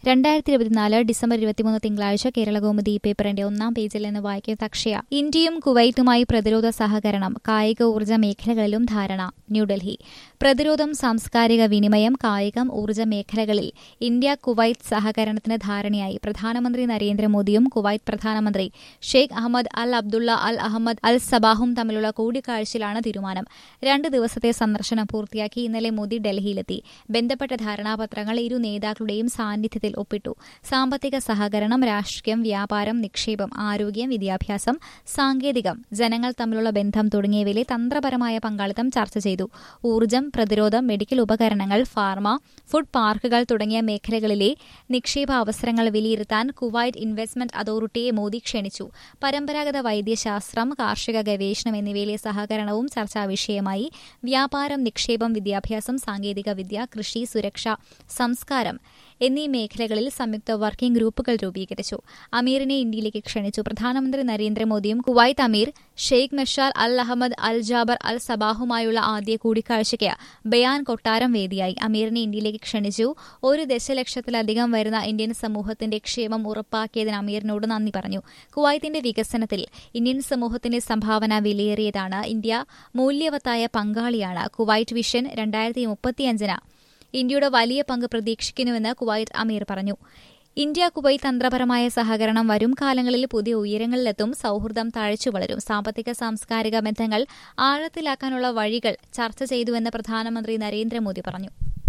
രണ്ടായിരത്തി ഇരുപത്തിനാല് ഡിസംബർ ഇരുപത്തിമൂന്ന് തിങ്കളാഴ്ച കേരളകൗമുദി ഈ പേപ്പറിന്റെ ഒന്നാം പേജിൽ നിന്ന് വായിക്കുന്ന അക്ഷയ ഇന്ത്യയും കുവൈറ്റുമായി പ്രതിരോധ സഹകരണം കായിക ഊർജ്ജ മേഖലകളിലും ധാരണ ന്യൂഡൽഹി പ്രതിരോധം സാംസ്കാരിക വിനിമയം കായികം ഊർജ്ജ മേഖലകളിൽ ഇന്ത്യ കുവൈറ്റ് സഹകരണത്തിന് ധാരണയായി പ്രധാനമന്ത്രി നരേന്ദ്രമോദിയും കുവൈറ്റ് പ്രധാനമന്ത്രി ഷെയ്ഖ് അഹമ്മദ് അൽ അബ്ദുള്ള അൽ അഹമ്മദ് അൽ സബാഹും തമ്മിലുള്ള കൂടിക്കാഴ്ചയിലാണ് തീരുമാനം രണ്ട് ദിവസത്തെ സന്ദർശനം പൂർത്തിയാക്കി ഇന്നലെ മോദി ഡൽഹിയിലെത്തി ബന്ധപ്പെട്ട ധാരണാപത്രങ്ങൾ ഇരു നേതാക്കളുടെയും സാന്നിധ്യത്തിൽ ഒപ്പിട്ടു സാമ്പത്തിക സഹകരണം രാഷ്ട്രീയം വ്യാപാരം നിക്ഷേപം ആരോഗ്യം വിദ്യാഭ്യാസം സാങ്കേതികം ജനങ്ങൾ തമ്മിലുള്ള ബന്ധം തുടങ്ങിയവയിലെ തന്ത്രപരമായ പങ്കാളിത്തം ചർച്ച ചെയ്തു ഊർജ്ജം പ്രതിരോധം മെഡിക്കൽ ഉപകരണങ്ങൾ ഫാർമ ഫുഡ് പാർക്കുകൾ തുടങ്ങിയ മേഖലകളിലെ നിക്ഷേപ അവസരങ്ങൾ വിലയിരുത്താൻ കുവൈറ്റ് ഇൻവെസ്റ്റ്മെന്റ് അതോറിറ്റിയെ മോദി ക്ഷണിച്ചു പരമ്പരാഗത വൈദ്യശാസ്ത്രം കാർഷിക ഗവേഷണം എന്നിവയിലെ സഹകരണവും ചർച്ചാ വിഷയമായി വ്യാപാരം നിക്ഷേപം വിദ്യാഭ്യാസം സാങ്കേതികവിദ്യ കൃഷി സുരക്ഷ സംസ്കാരം എന്നീ മേഖലകളിൽ സംയുക്ത വർക്കിംഗ് ഗ്രൂപ്പുകൾ രൂപീകരിച്ചു അമീറിനെ ഇന്ത്യയിലേക്ക് ക്ഷണിച്ചു പ്രധാനമന്ത്രി നരേന്ദ്രമോദിയും കുവൈത്ത് അമീർ Sheikh Meshal Al Ahmad Al Jaber Al സബാഹുമായുള്ള ആദ്യ കൂടിക്കാഴ്ചയ്ക്ക് ബയാൻ കൊട്ടാരം വേദിയായി അമീറിനെ ഇന്ത്യയിലേക്ക് ക്ഷണിച്ചു ഒരു ദശലക്ഷത്തിലധികം വരുന്ന ഇന്ത്യൻ സമൂഹത്തിന്റെ ക്ഷേമം ഉറപ്പാക്കിയതിന് അമീറിനോട് നന്ദി പറഞ്ഞു കുവൈത്തിന്റെ വികസനത്തിൽ ഇന്ത്യൻ സമൂഹത്തിന്റെ സംഭാവന വിലയേറിയതാണ് ഇന്ത്യ മൂല്യവത്തായ പങ്കാളിയാണ് കുവൈറ്റ് വിഷൻ രണ്ടായിരത്തി മുപ്പത്തിയഞ്ചിന് ഇന്ത്യയുടെ വലിയ പങ്ക് പ്രതീക്ഷിക്കുന്നുവെന്ന് കുവൈറ്റ് അമീർ പറഞ്ഞു ഇന്ത്യ കുവൈത്ത് തന്ത്രപരമായ സഹകരണം വരും കാലങ്ങളിൽ പുതിയ ഉയരങ്ങളിലെത്തും സൌഹൃദം തഴച്ചു വളരും സാമ്പത്തിക സാംസ്കാരിക ബന്ധങ്ങൾ ആഴത്തിലാക്കാനുള്ള വഴികൾ ചർച്ച ചെയ്തുവെന്ന് പ്രധാനമന്ത്രി നരേന്ദ്രമോദി പറഞ്ഞു